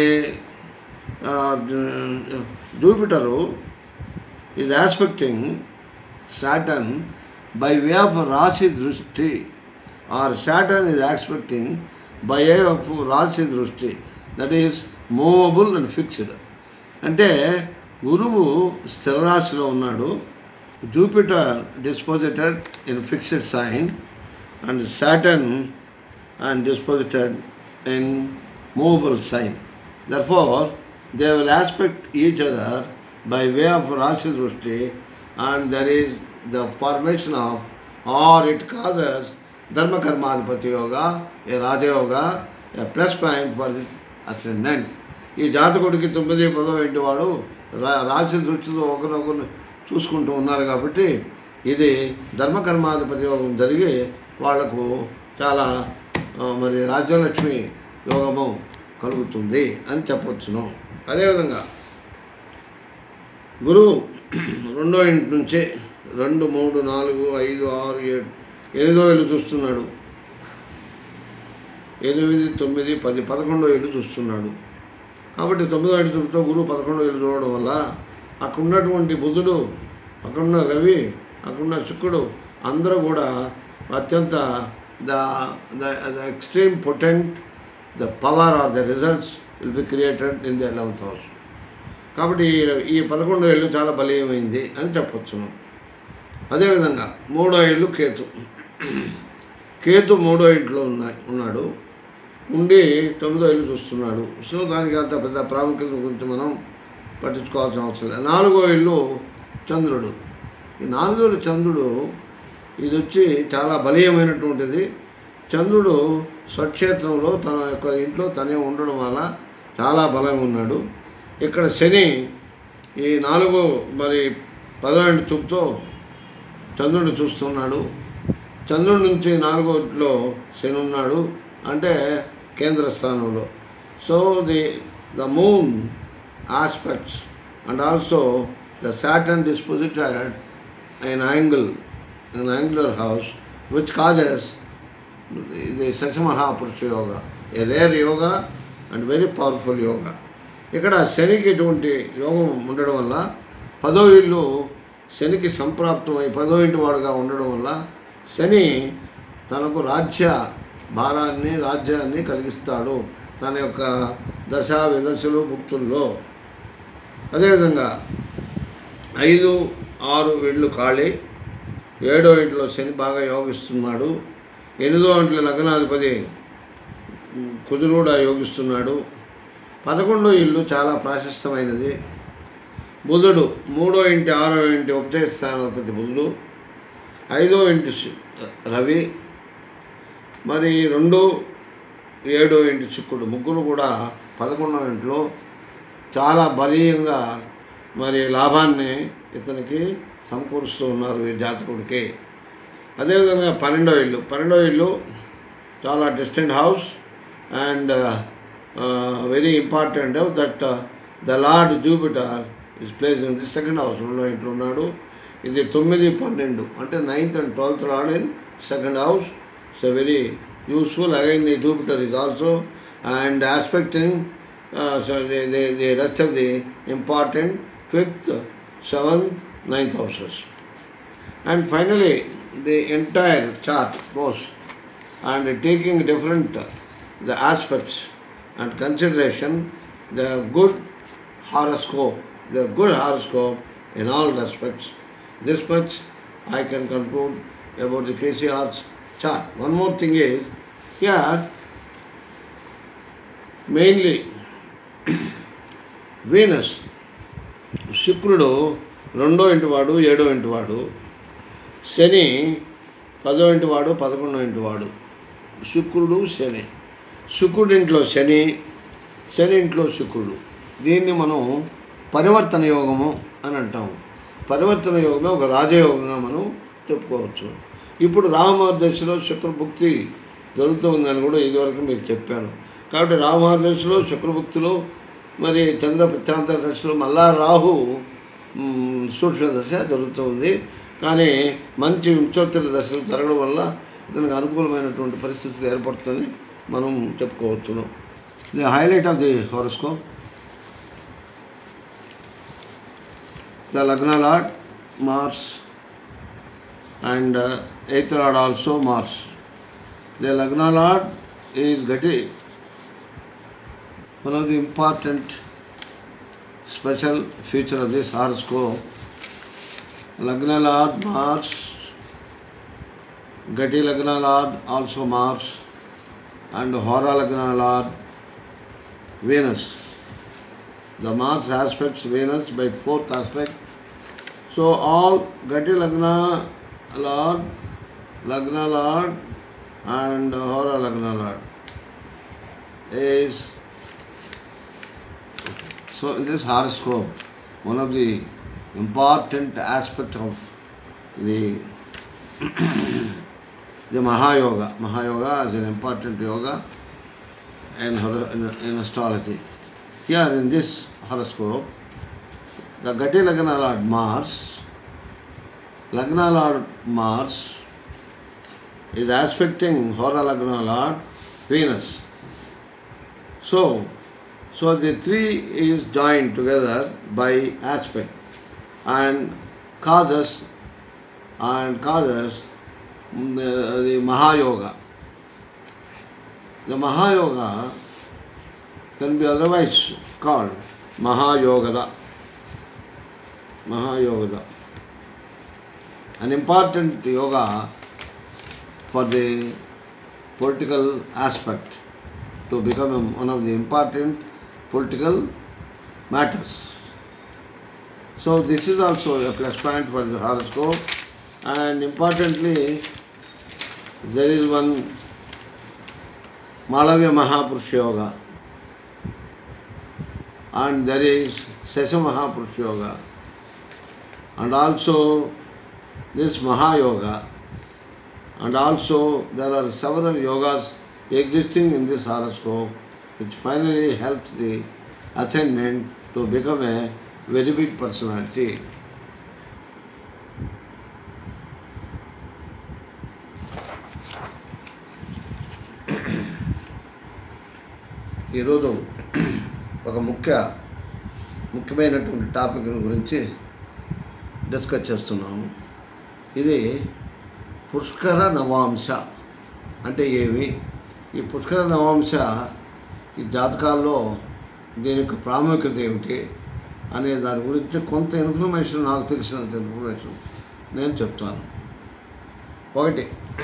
Jupiter is aspecting Saturn by way of రాశి దృష్టి or Saturn is aspecting by way of రాశి దృష్టి that is movable and fixed అంటే గురువు స్థిర రాశిలో ఉన్నాడు Jupiter disposited in fixed sign and Saturn and disposited in movable sign therefore they will aspect each other by way of రాశి దృష్టి and there is the formation of or it causes ధర్మకర్మాధిపతి యోగ a రాజయోగ a plus point for this ascendant ఈ జాతకుడికి తొమ్మిది పదో ఇంటి వాడు రా రాశి దృష్టితో ఒకరినొకరు చూసుకుంటూ ఉన్నారు కాబట్టి ఇది ధర్మకర్మాధిపతి యోగం జరిగి వాళ్లకు చాలా ఆ, మరి రాజ్యలక్ష్మి యోగము కలుగుతుంది అని చెప్పవచ్చును అదేవిధంగా గురువు రెండో ఇంటి నుంచి రెండు మూడు నాలుగు ఐదు ఆరు ఏడు ఎనిమిదో ఇల్లు చూస్తున్నాడు ఎనిమిది తొమ్మిది పది పదకొండో ఇల్లు చూస్తున్నాడు కాబట్టి తొమ్మిదో ఇంటి చూపుతో గురువు పదకొండో ఇల్లు చూడడం వల్ల అక్కడ ఉన్నటువంటి బుధుడు అక్కడున్న రవి అక్కడున్న శుక్రుడు అందరూ కూడా అత్యంత the the the extreme potent the power or the results will be created in the eleventh house కాబట్టి ఈ- ఈ పదకొండో ఇల్లు చాలా బలీయమైంది అని చెప్పొచ్చును అదేవిధంగా మూడో ఇల్లు కేతు కేతు మూడో ఇంట్లో ఉన్నాయి ఉన్నాడు ఉండి తొమ్మిదో ఇల్లు చూస్తున్నాడు సో దానికి అంత పెద్ద ప్రాముఖ్యత గురించి మనం పట్టించుకోవాల్సిన అవసరం లేదు నాలుగో ఇల్లు చంద్రుడు ఈ నాలుగో ఇల్లు చంద్రుడు ఇది వచ్చి చాలా బలీయమైనటువంటిది చంద్రుడు స్వక్షేత్రంలో తన యొక్క ఇంట్లో తనే ఉండడం వల్ల చాలా బలం ఉన్నాడు ఇక్కడ శని ఈ నాలుగో మరి పదహారు చూపుతో చంద్రుడిని చూస్తున్నాడు చంద్రుడి నుంచి నాలుగో ఇంట్లో శని ఉన్నాడు అంటే కేంద్ర స్థానంలో so the the moon aspects and also the Saturn disposited an angle, an angular house, which causes the Sachamahaprusha yoga, a rare yoga and very powerful yoga. ఇక్కడ శనికి ఇటువంటి యోగం ఉండడం వల్ల పదో ఇల్లు శనికి సంప్రాప్తమై పదో ఇంటి వాడుగా ఉండడం వల్ల శని తనకు రాజ్య భారాన్ని రాజ్యాన్ని కలిగిస్తాడు తన యొక్క దశ విదశలు భుక్తుల్లో అదేవిధంగా ఐదు ఆరు ఇళ్ళు ఖాళీ ఏడో ఇంట్లో శని బాగా యోగిస్తున్నాడు ఎనిమిదో ఇంట్లో లగ్నాధిపతి కుజుడు యోగిస్తున్నాడు పదకొండో ఇల్లు చాలా ప్రాశస్తమైనది బుధుడు మూడో ఇంటి ఆరో ఇంటి ఒకటే స్థానాధిపతి బుధుడు ఐదో ఇంటి శు- రవి మరి రెండు ఏడో ఇంటి శుక్రుడు ముగ్గురు కూడా పదకొండో ఇంట్లో చాలా బలీయంగా మరి లాభాన్ని ఇతనికి సమకూరుస్తూ ఉన్నారు ఈ జాతకుడికి అదేవిధంగా పన్నెండో ఇల్లు పన్నెండో ఇల్లు చాలా distant house and very important that the lord Jupiter is place in the second house రెండో ఇంట్లో ఉన్నాడు ఇది తొమ్మిది పన్నెండు అంటే ninth and twelfth lord in second house so very useful again the Jupiter is also and aspecting so the the the rest of the important fifth seventh ninth houses and finally the entire chart goes and taking different uh, the aspects and consideration the good horoscope the good horoscope in all respects this much i can conclude about the kcr's chart one more thing is here mainly venus శుక్రుడు రెండో ఇంటి వాడు ఏడో ఇంటి వాడు శని పదో ఇంటి వాడు పదకొండో ఇంటి వాడు శుక్రుడు శని శుక్రుడింట్లో శని శని ఇంట్లో శుక్రుడు దీన్ని మనం పరివర్తన యోగము అని అంటాము పరివర్తన యోగమే ఒక రాజయోగంగా మనం చెప్పుకోవచ్చు ఇప్పుడు రామదశలో శుక్రభుక్తి జరుగుతుందని కూడా ఇదివరకు మీకు చెప్పాను కాబట్టి రామదశలో శుక్రభుక్తిలో మరి చంద్ర ప్రత్యాంతర దశలో మళ్ళా రాహు మ్, సూక్ష్మ దశ జరుగుతుంది కానీ మంచి ఉచ్చోత్తర దశలు జరగడం వల్ల ఇతనికి అనుకూలమైనటువంటి పరిస్థితులు ఏర్పడుతుందని మనం చెప్పుకోవచ్చును the highlight of the horoscope the lagna lord Mars and eighth lord also Mars the lagna lord is గటి one of the important special feature of this horoscope lagna lord mars gati lagna lord also mars and hora lagna lord venus the mars aspects venus by fourth aspect so all gati lagna lord lagna lord and hora lagna lord is So in this horoscope, one of the important aspect of the the Mahayoga, Mahayoga is an important yoga in, horo- in, in astrology. Here in this horoscope, the Gati Lagna Lord Mars, Lagna Lord Mars is aspecting Hora Lagna Lord Venus. So, so the three is joined together by aspect and causes and causes mm, the, the Mahayoga. The Mahayoga can be otherwise called Mahayogada. Mahayogada. An important yoga for the political aspect to become a- one of the important political matters. So this is also a plus point for the horoscope and importantly there is one Malavya Mahapurusha Yoga and there is Sesa Mahapurusha Yoga and also this Mahayoga and also there are several yogas existing in this horoscope which finally helps the ascendant to become a very big personality ఈరోజు ఒక ముఖ్య ముఖ్యమైనటువంటి topic గురించి discuss చేస్తున్నాము ఇది పుష్కర నవాంశ అంటే ఏమి ఈ పుష్కర నవాంశ ఈ జాతకాల్లో దీని యొక్క ప్రాముఖ్యత ఏమిటి అనే దాని గురించి కొంత ఇన్ఫర్మేషన్ నాకు తెలిసినంత ఇన్ఫర్మేషన్ నేను చెప్తాను ఒకటి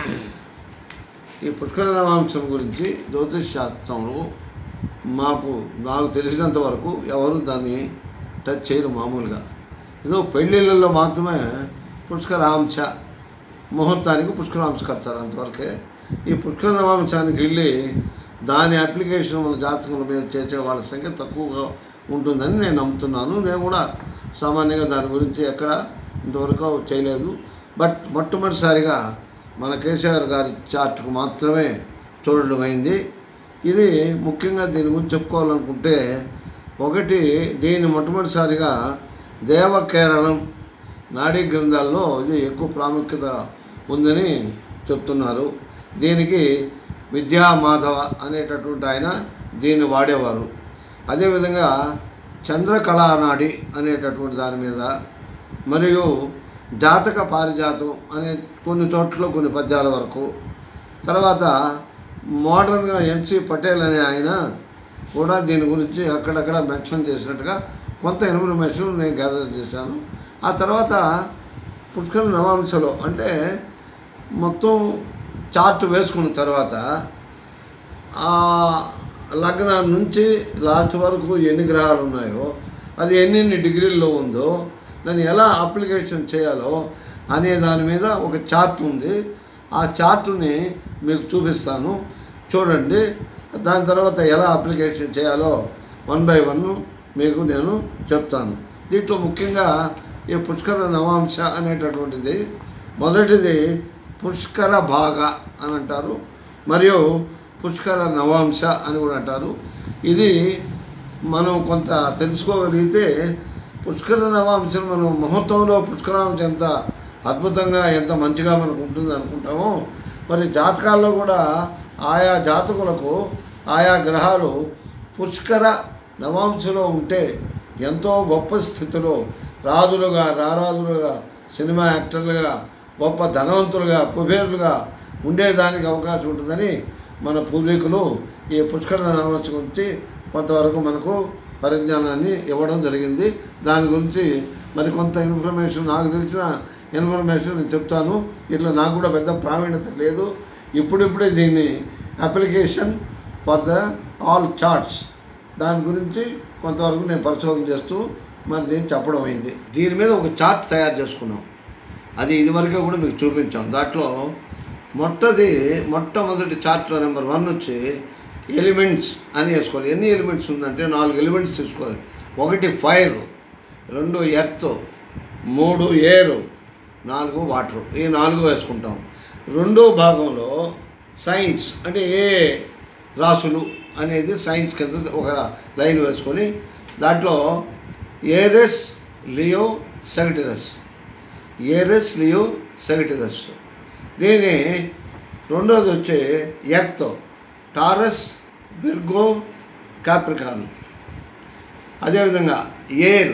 ఈ పుష్కర నవాంశం గురించి జ్యోతిష్ శాస్త్రంలో మాకు నాకు తెలిసినంత వరకు ఎవరు దాన్ని టచ్ చేయరు మామూలుగా ఏదో పెళ్ళిళ్ళల్లో మాత్రమే పుష్కరాంశ ముహూర్తానికి పుష్కరాంశ కడతారు అంతవరకే ఈ పుష్కరాంశానికి వెళ్ళి దాని అప్లికేషన్ మన జాతకముల మీద చేసే వాళ్ళ సంఖ్య తక్కువగా ఉంటుందని నేను నమ్ముతున్నాను నేను కూడా సామాన్యంగా దాని గురించి ఎక్కడ ఇంతవరకు చేయలేదు బట్ మొట్టమొదటిసారిగా మన కేసీఆర్ గారి చార్ట్కు మాత్రమే చూడడం అయింది ఇది ముఖ్యంగా దీని గురించి చెప్పుకోవాలనుకుంటే ఒకటి దీని మొట్టమొదటిసారిగా దేవకేరళం నాడీ గ్రంథాల్లో ఇది ఎక్కువ ప్రాముఖ్యత ఉందని చెప్తున్నారు దీనికి విద్యామాధవ అనేటటువంటి ఆయన దీన్ని వాడేవారు అదేవిధంగా చంద్రకళానాడి అనేటటువంటి దాని మీద మరియు జాతక పారిజాతం అనే కొన్ని చోట్ల కొన్ని పద్యాల వరకు తర్వాత మోడర్న్గా ఎన్సి పటేల్ అనే ఆయన కూడా దీని గురించి అక్కడక్కడ మెన్షన్ చేసినట్టుగా కొంత ఇన్ఫర్మేషన్ నేను గ్యాదర్ చేశాను ఆ తర్వాత పుష్కర నవాంశలో అంటే మొత్తం చార్ట్ వేసుకున్న తర్వాత ఆ లగ్నం నుంచి లాస్ట్ వరకు ఎన్ని గ్రహాలు ఉన్నాయో అది ఎన్నెన్ని డిగ్రీల్లో ఉందో దాన్ని ఎలా అప్లికేషన్ చేయాలో అనే దాని మీద ఒక చార్ట్ ఉంది ఆ చార్టుని మీకు చూపిస్తాను చూడండి దాని తర్వాత ఎలా అప్లికేషన్ చేయాలో వన్ బై వన్ మీకు నేను చెప్తాను దీంట్లో ముఖ్యంగా ఈ పుష్కర నవాంశ అనేటటువంటిది మొదటిది పుష్కర భాగ అని అంటారు మరియు పుష్కర నవాంశ అని కూడా అంటారు ఇది మనం కొంత తెలుసుకోగలిగితే పుష్కర నవాంశం మనం ముహూర్తంలో పుష్కరాంశ ఎంత అద్భుతంగా ఎంత మంచిగా మనకు ఉంటుంది అనుకుంటామో మరి జాతకాల్లో కూడా ఆయా జాతకులకు ఆయా గ్రహాలు పుష్కర నవాంశలో ఉంటే ఎంతో గొప్ప స్థితిలో రాజులుగా రారాజులుగా సినిమా యాక్టర్లుగా గొప్ప ధనవంతులుగా కుబేరులుగా ఉండేదానికి అవకాశం ఉంటుందని మన పూర్వీకులు ఈ పుష్కర నవాంశం గురించి కొంతవరకు మనకు పరిజ్ఞానాన్ని ఇవ్వడం జరిగింది దాని గురించి మరి కొంత ఇన్ఫర్మేషన్ నాకు తెలిసిన ఇన్ఫర్మేషన్ నేను చెప్తాను ఇట్లా నాకు కూడా పెద్ద ప్రావీణ్యత లేదు ఇప్పుడిప్పుడే దీన్ని application for the all charts దాని గురించి కొంతవరకు నేను పరిశోధన చేస్తూ మరి దీన్ని చెప్పడం అయింది దీని మీద ఒక చార్ట్ తయారు చేసుకున్నాం అది ఇదివరకే కూడా మీకు చూపించాం దాంట్లో మొట్టది మొట్టమొదటి చార్ట్లో నెంబర్ వన్ వచ్చి ఎలిమెంట్స్ అని వేసుకోవాలి ఎన్ని ఎలిమెంట్స్ ఉందంటే నాలుగు ఎలిమెంట్స్ తీసుకోవాలి ఒకటి ఫైర్ రెండు ఎర్త్ మూడు ఎయిర్ నాలుగు వాటర్ ఈ నాలుగు వేసుకుంటాం రెండో భాగంలో సైన్స్ అంటే ఏ రాసులు అనేది సైన్స్ కింద ఒక లైన్ వేసుకొని దాంట్లో ఏరెస్ లియో సెగటిరస్ ఏరెస్ లియో సెగటిరస్ దీని రెండోది వచ్చి ఎర్త్ టారస్ విర్గో కాప్రికాన్ అదేవిధంగా ఎయిర్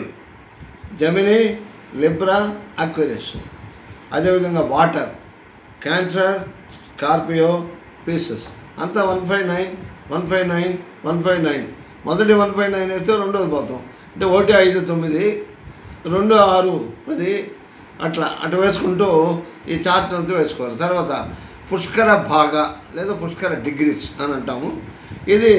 జమిని లిబ్రా అక్వేరియస్ అదేవిధంగా వాటర్ క్యాన్సర్ స్కార్పియో పీసెస్ అంతా one five nine one five nine one five nine మొదటి వన్ ఫైవ్ నైన్ వేస్తే రెండోది పోతాం అంటే ఒకటి ఐదు తొమ్మిది రెండు ఆరు పది అట్లా అటు వేసుకుంటూ ఈ చార్ట్ అంతా వేసుకోవాలి తర్వాత పుష్కర భాగ లేదా పుష్కర డిగ్రీస్ అని అంటాము ఇది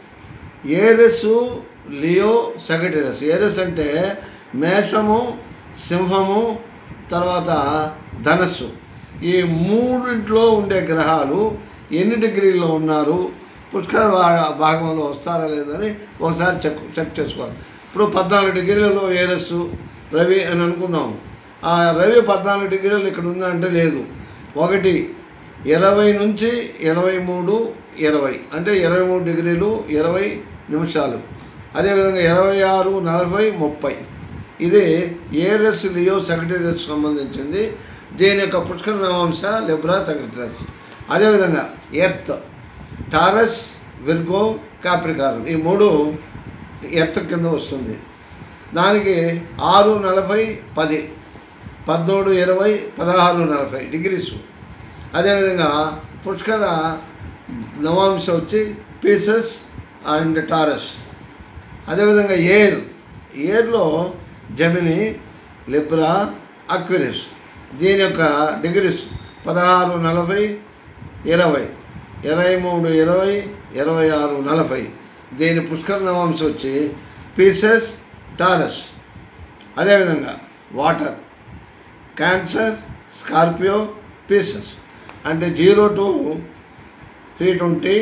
ఏరెస్ లియో సెగటిరస్ ఏరెస్ అంటే మేషము సింహము తర్వాత ధనస్సు ఈ మూడింట్లో ఉండే గ్రహాలు ఎన్ని డిగ్రీల్లో ఉన్నారు పుష్కర భా- భాగంలో వస్తారా లేదని ఒకసారి చెక్ చెక్ చేసుకోవాలి ఇప్పుడు పద్నాలుగు డిగ్రీలలో ఏరస్సు రవి అని అనుకుందాం ఆ రవి పద్నాలుగు డిగ్రీలు ఇక్కడ ఉందా అంటే లేదు ఒకటి ఇరవై నుంచి ఇరవై మూడు ఇరవై అంటే ఇరవై మూడు డిగ్రీలు ఇరవై నిమిషాలు అదేవిధంగా ఇరవై ఆరు నలభై ముప్పై ఇది ఏరస్ లియో సెక్రటరీస్ సంబంధించింది దీని యొక్క పుష్కర నవాంశ లిబ్రా సెక్రటరీస్ అదేవిధంగా ఎర్త్ టారస్ విర్గో కాప్రికారం ఈ మూడు ఎర్త్ కింద వస్తుంది దానికి ఆరు నలభై పది పద్మూడు ఇరవై పదహారు నలభై డిగ్రీస్ అదేవిధంగా పుష్కర నవాంశ వచ్చి పీసెస్ అండ్ టారస్ అదేవిధంగా ఏర్ ఏర్లో జమిని లిబ్రా అక్విరిస్ దీని యొక్క డిగ్రీస్ పదహారు నలభై ఇరవై ఇరవై మూడు ఇరవై ఇరవై ఆరు నలభై దీని పుష్కర నవాంశ వచ్చి పీసెస్ టారస్ అదేవిధంగా వాటర్ క్యాన్సర్ స్కార్పియో పీసెస్ అంటే zero to three twenty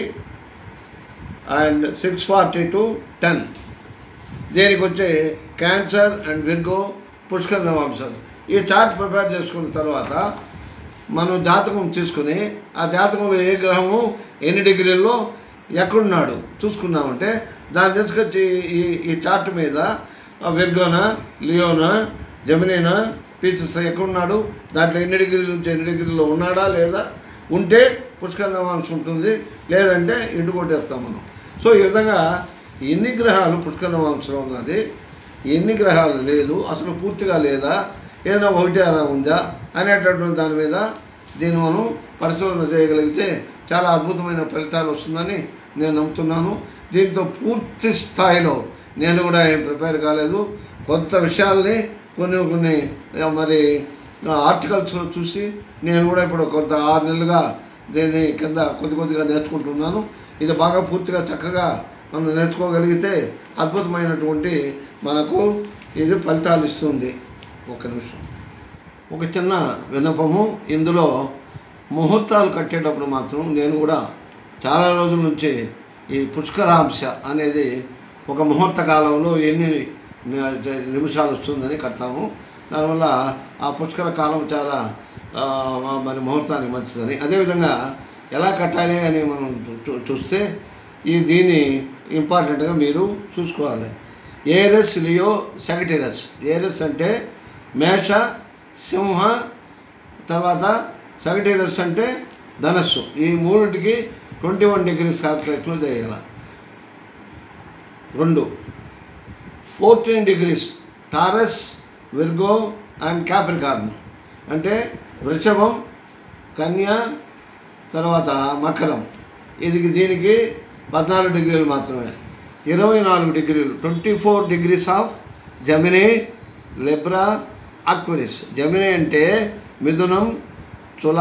and six forty to ten దీనికి వచ్చే క్యాన్సర్ అండ్ విర్గో పుష్కర నవాంశాలు ఈ చార్ట్ ప్రిపేర్ చేసుకున్న తర్వాత మనం జాతకం తీసుకుని ఆ జాతకంలో ఏ గ్రహము ఎన్ని డిగ్రీల్లో ఎక్కడున్నాడు చూసుకున్నామంటే దాన్ని తీసుకొచ్చి ఈ ఈ చార్ట్ మీద ఆ విర్గోనా లియోనా జమినీనా పీసెస్ ఎక్కడున్నాడు దాంట్లో ఎన్ని డిగ్రీల నుంచి ఎన్ని డిగ్రీలో ఉన్నాడా లేదా ఉంటే పుష్కర నవాంశం ఉంటుంది లేదంటే ఇంటి కొట్టేస్తాం మనం సో ఈ విధంగా ఎన్ని గ్రహాలు పుష్కర నవాంశంలో ఉన్నది ఎన్ని గ్రహాలు లేదు అసలు పూర్తిగా లేదా ఏదైనా ఒకటి అలా ఉందా అనేటటువంటి దాని మీద దీన్ని మనం పరిశోధన చేయగలిగితే చాలా అద్భుతమైన ఫలితాలు వస్తుందని నేను నమ్ముతున్నాను దీంతో పూర్తి స్థాయిలో నేను కూడా ఏం ప్రిపేర్ కాలేదు కొత్త విషయాల్ని కొన్ని కొన్ని ఆ, మరి ఆర్టికల్స్లో చూసి నేను కూడా ఇప్పుడు కొంత ఆరు నెలలుగా దీన్ని కింద కొద్ది కొద్దిగా నేర్చుకుంటున్నాను ఇది బాగా పూర్తిగా చక్కగా మనం నేర్చుకోగలిగితే అద్భుతమైనటువంటి మనకు ఇది ఫలితాలు ఇస్తుంది ఒక నిమిషం ఒక చిన్న విన్నపము ఇందులో ముహూర్తాలు కట్టేటప్పుడు మాత్రం నేను కూడా చాలా రోజుల నుంచి ఈ పుష్కరాంశ అనేది ఒక ముహూర్త కాలంలో ఎన్ని ని- నిమిషాలు వస్తుందని కడతాము దానివల్ల ఆ పుష్కర కాలం చాలా ఆ, మరి ముహూర్తానికి మంచిదని అదేవిధంగా ఎలా కట్టాలి అని మనం చూ- చూస్తే ఈ దీన్ని ఇంపార్టెంట్గా మీరు చూసుకోవాలి ఏరస్ లియో సెక్రటరీస్ ఏరస్ అంటే మేష సింహ తర్వాత సెక్రటరీస్ అంటే ధనస్సు ఈ మూడిటికి ట్వంటీ వన్ డిగ్రీస్ క్యాల్కులేట్లో చేయాలి రెండు fourteen degrees Taurus Virgo and Capricorn అంటే వృషభం కన్య తర్వాత మకరం ఇది దీనికి పద్నాలుగు డిగ్రీలు మాత్రమే ఇరవై నాలుగు డిగ్రీలు twenty four degrees of Gemini Libra Aquarius Gemini అంటే మిథునం తుల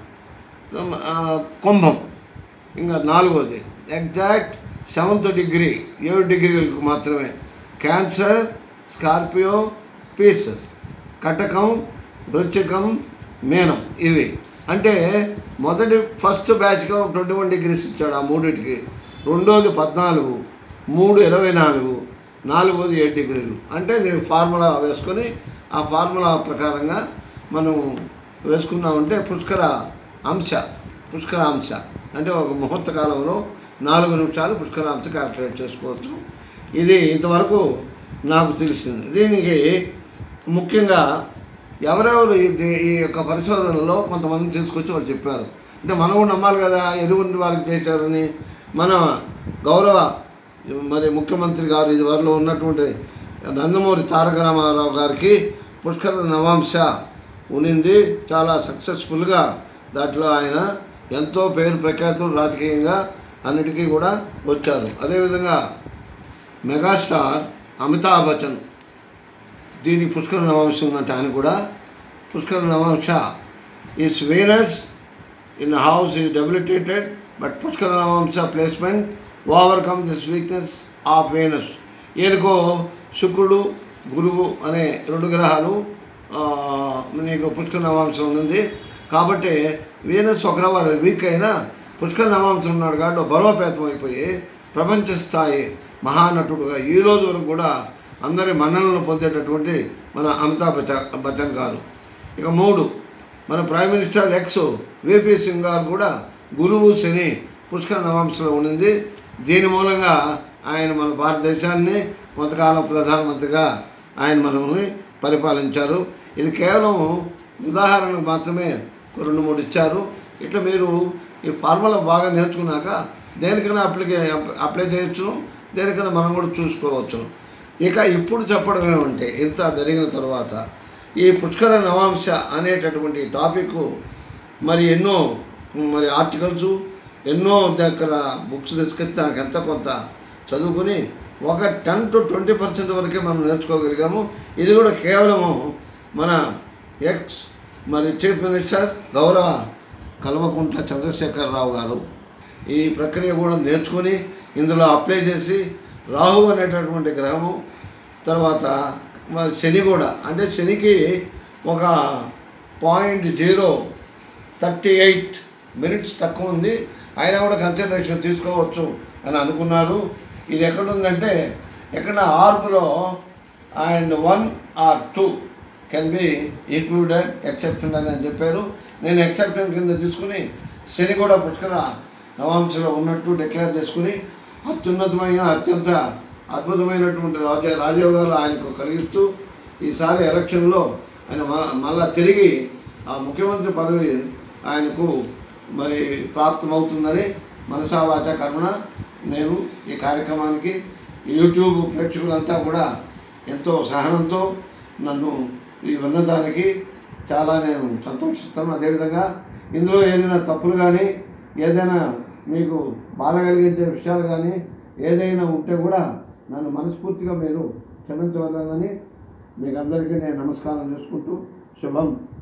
ఆ, కుంభం ఇంకా నాలుగోది ఎగ్జాక్ట్ సెవెంత్ డిగ్రీ ఏడు డిగ్రీలకు మాత్రమే క్యాన్సర్ స్కార్పియో పీసెస్ కటకం వృచ్చికం మీనం ఇవి అంటే మొదటి ఫస్ట్ బ్యాచ్గా ట్వంటీ వన్ డిగ్రీస్ ఇచ్చాడు ఆ మూడింటికి రెండోది పద్నాలుగు మూడు ఇరవై నాలుగు నాలుగోది ఏడు డిగ్రీలు అంటే నేను ఫార్ములా వేసుకొని ఆ ఫార్ములా ప్రకారంగా మనం వేసుకున్నామంటే పుష్కర అంశ పుష్కర అంశ అంటే ఒక ముహూర్త కాలంలో నాలుగు నిమిషాలు పుష్కర అంశ క్యాల్కులేట్ చేసుకోవచ్చు ఇది ఇంతవరకు నాకు తెలిసింది దీనికి ముఖ్యంగా ఎవరెవరు ఈ దే- ఈ యొక్క పరిశోధనలో కొంతమంది తీసుకొచ్చి వాళ్ళు చెప్పారు అంటే మనం కూడా నమ్మాలి కదా ఎరువుని వారికి చేశారని మన గౌరవ మరి ముఖ్యమంత్రి గారు ఇది వారిలో ఉన్నటువంటి నందమూరి తారక రామారావు గారికి పుష్కర నవాంశ ఉనింది చాలా సక్సెస్ఫుల్గా దాంట్లో ఆయన ఎంతో పేరు ప్రఖ్యాతులు రాజకీయంగా అన్నిటికీ కూడా వచ్చారు అదేవిధంగా మెగాస్టార్ అమితాబ్ బచ్చన్ దీనికి పుష్కర నవాంశ ఉందంటే ఆయన కూడా పుష్కర నవాంశ is Venus in house is debilitated but పుష్కర నవాంశ placement overcome this weakness of Venus ఈయనకు శుక్రుడు గురువు అనే రెండు గ్రహాలు ఆ, నీకు పుష్కర నవాంశం ఉంది కాబట్టి వీనస్ ఒక గ్రహం వీక్ అయినా పుష్కర నవాంశం ఉన్నాడు కాబట్టి బలోపేతం అయిపోయి ప్రపంచ స్థాయి మహానటుడుగా ఈ రోజు వరకు కూడా అందరి మన్ననలు పొందేటటువంటి మన అమితాబ్ బచ్చ- బచ్చన్ గారు ఇక మూడు మన prime minister ex VP Singh గారు కూడా గురువు శని పుష్కర నవాంశలో ఉండింది దీని మూలంగా ఆయన మన భారతదేశాన్ని కొంతకాలం ప్రధానమంత్రిగా ఆయన మనల్ని పరిపాలించారు ఇది కేవలం ఉదాహరణకు మాత్రమే ఒక రెండు మూడు ఇచ్చారు ఇట్లా మీరు ఈ ఫార్ములా బాగా నేర్చుకున్నాక దేనికైనా అప్లికే అప్లై చేయొచ్చును దేనికైనా మనం కూడా చూసుకోవచ్చును ఇక ఇప్పుడు చెప్పడం ఏమంటే ఇంత జరిగిన తర్వాత ఈ పుష్కర నవాంశ అనేటటువంటి టాపిక్ మరి ఎన్నో మరి ఆర్టికల్స్ ఎన్నో దగ్గర బుక్స్ తీసుకొచ్చి దానికి ఎంత కొంత చదువుకుని ఒక టెన్ టు ట్వంటీ పర్సెంట్ వరకే మనం నేర్చుకోగలిగాము ఇది కూడా కేవలము మన ఎక్స్ మరి చీఫ్ మినిస్టర్ గౌరవ కల్వకుంట్ల చంద్రశేఖరరావు గారు ఈ ప్రక్రియ కూడా నేర్చుకొని ఇందులో అప్లై చేసి రాహు అనేటటువంటి గ్రహము తర్వాత మరి శని కూడా అంటే శనికి ఒక point zero thirty eight minutes తక్కువ ఉంది అయినా కూడా కన్సిడరేషన్ తీసుకోవచ్చు అని అనుకున్నారు ఇది ఎక్కడ ఉందంటే ఎక్కడ ఆర్పులో and one or two can be excluded exception అని అని చెప్పారు నేను ఎక్సెప్షన్ కింద తీసుకుని శని కూడా పుష్కర నవాంశలో ఉన్నట్టు డిక్లేర్ చేసుకుని అత్యున్నతమైన అత్యంత అద్భుతమైనటువంటి రాజ రాజయోగాలు ఆయనకు కలిగిస్తూ ఈసారి ఎలక్షన్లో ఆయన మ- మళ్ళా తిరిగి ఆ ముఖ్యమంత్రి పదవి ఆయనకు మరి ప్రాప్తమవుతుందని మనసావాచ కర్మణ నేను ఈ కార్యక్రమానికి ఈ యూట్యూబ్ ప్రేక్షకులంతా కూడా ఎంతో సహనంతో నన్ను ఈ విన్నదానికి చాలా నేను సంతోషిస్తాను అదేవిధంగా ఇందులో ఏదైనా తప్పులు కానీ ఏదైనా మీకు బాధ కలిగించే విషయాలు కానీ ఏదైనా ఉంటే కూడా నన్ను మనస్ఫూర్తిగా మీరు క్షమించవలనని మీకు అందరికీ నేను నమస్కారం చేసుకుంటూ శుభం